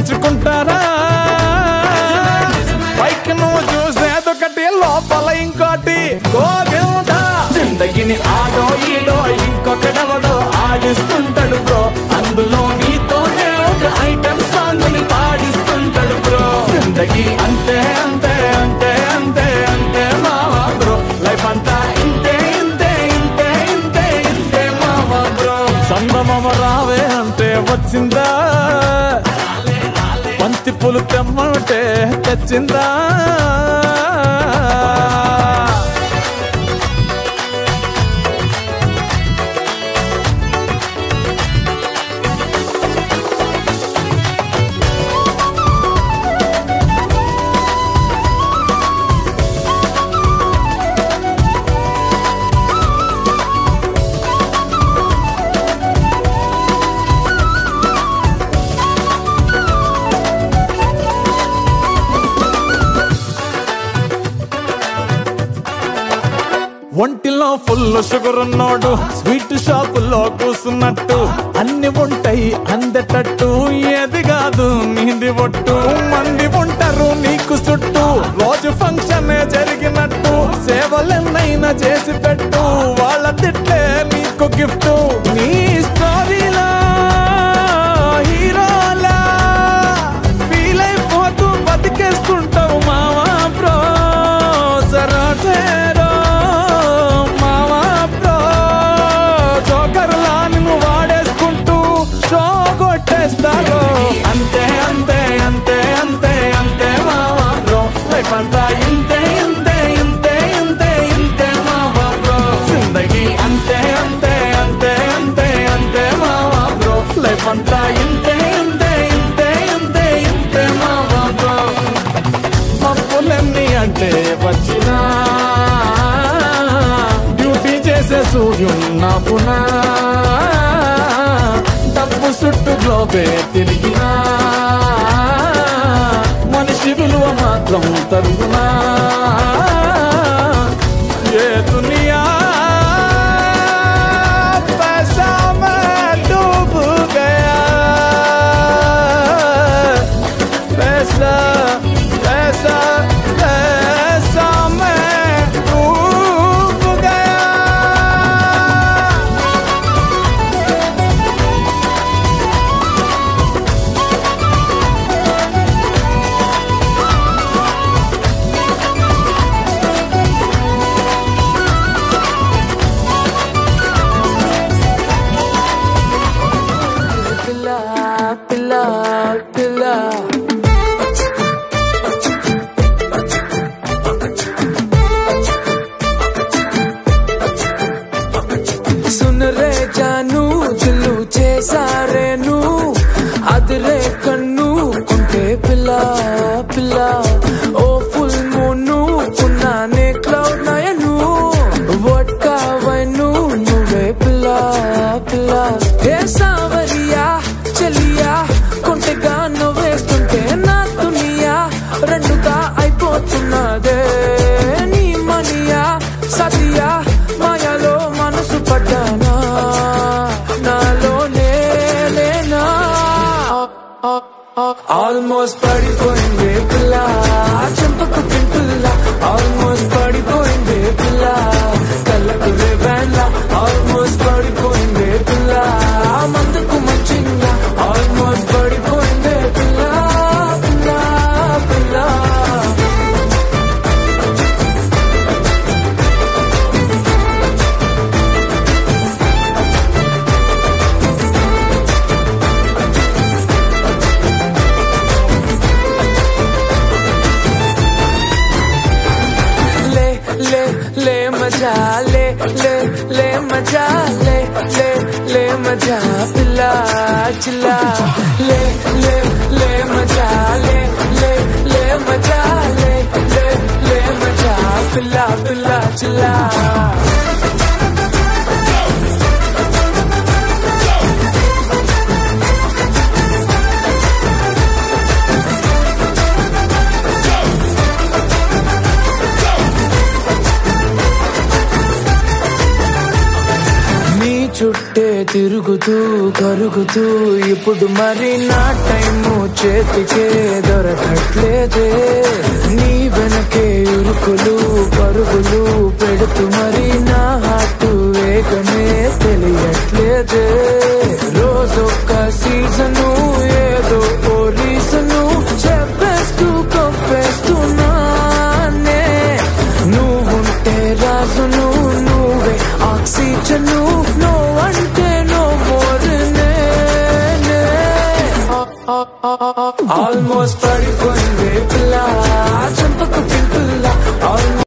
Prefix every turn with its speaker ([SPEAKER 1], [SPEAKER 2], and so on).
[SPEAKER 1] పెంచుకుంటారా పైకి నువ్వు చూసేదొకటి లోపల ఇంకోటి గోవింద జిందగిని ఆడో ఈడో ఇంకొకడెవడో ఆడిస్తుంటాడు బ్రో అందులో నీతోనే ఒక ఐటమ్ సాంగ్ ని పాడిస్తుంటాడు బ్రో జిందగీ అంతే అంతే అంతే అంతే అంతే మావా బ్రో లైఫ్ అంతా ఇంతే ఇంతే ఇంతే ఇంతే ఇంతే మావా బ్రో సందమమ రావే అంటే వచ్చిందా బంతి పూలు తెమ్మంటే తెచ్చిందా ఒంటిలో ఫుల్ షుగర్ ఉన్నోడు స్వీట్ షాపులో కూసున్నట్టు అన్ని ఉంటాయి అందటట్టు ఏది కాదు నీది ఒట్టు మంది ఉంటారు నీకు చుట్టూ రోజు ఫంక్షన్ జరిగినట్టు సేవలెన్నైనా చేసి పెట్టు వాళ్ళ తిట్లే నీకు గిఫ్ట్ నీ స్టోరీలా హీరోలా ఫీల్ అయిపోతూ బతికేస్తుంటావు మావా బ్రో జరాటేరో మావా బ్రో జోకర్లా నిన్ను వాడేసుకుంటూ షో కొట్టేస్తారు అంతే అంతే అంతే అంతే అంతే మావా బ్రో లైఫ్ అంతా ఇంతే ఇంతే ఇంతే ఇంతే ఇంతే మావా బ్రో జిందగీ అంతే అంతే అంతే అంతే అంతే మావా బ్రో లైఫ్ అంతా ఇంతే ఇంతే ఇంతే ఇంతే ఇంతే మావా బ్రో మప్పులన్నీ అంటే వచ్చినా డ్యూటీ చేసే సూర్యున్నా పునా డబ్బు చుట్టూ గ్లోబే తిరిగినా మనిషి విలువ మాత్రం తరుగునా ఏ దునియా पैसा में डूब गया पैसा पैसा पैसा मैं डूब गया
[SPEAKER 2] పిల్ల పిల్ల పిల్ల సున్ రే జాను దిల్లు చేసారేను అదిరే కన్ను కుంటే పిల్ల పిల్ల ఓ ఫుల్ మూను కున్నానే క్లౌడ్ నయను వడ్కా వైను నువ్వే పిల్ల పిల్ల ఏ సావరియా చెలియా కొంటెగా నువ్వేస్తుంటే నా దునియా రెండుగా అయిపోతున్నదే నీ మనియా సతియా మాయలో మనసు పడ్డానా నాలోనే లేనా ఆల్మోస్ట్ పడిపోయింది పిల్ల చెంపకు పింపుల్ల ఆల్మోస్ట్ పడిపోయింది పిల్ల కళ్ళకు రేవెల్ల ఆల్మోస్ట్ పడిపోయింది పిల్ల మందుకు మంచిగా ఆల్మోస్ట్ పడిపోయింది పిల్ల పిల్ల పిల్ల ले ले ले मजा ले ले ले मजा ले ले ले मजा पिला चिल्ला ले ले ले मजा ले ले ले मजा ले ले ले मजा पिला पिला चिल्ला నీ చుట్టే తిరుగుతూ కరుగుతూ ఇప్పుడు మరి నా టైము చేతికే దొరకట్లేదే నీ వెనకే ఇరుకులు పరుగులు పెడుతూ మరి నా హార్ట్ వేగమే తెలియట్లేదే రోజొక్క సీజను ఏదో ఓ రీజను చెప్పేస్తూ కప్పేస్తున్నానే నువ్వుంటే రాజును నువ్వే ఆక్సిజను నో అంటే నో మోర్ ఆల్మోస్ట్ పడిపో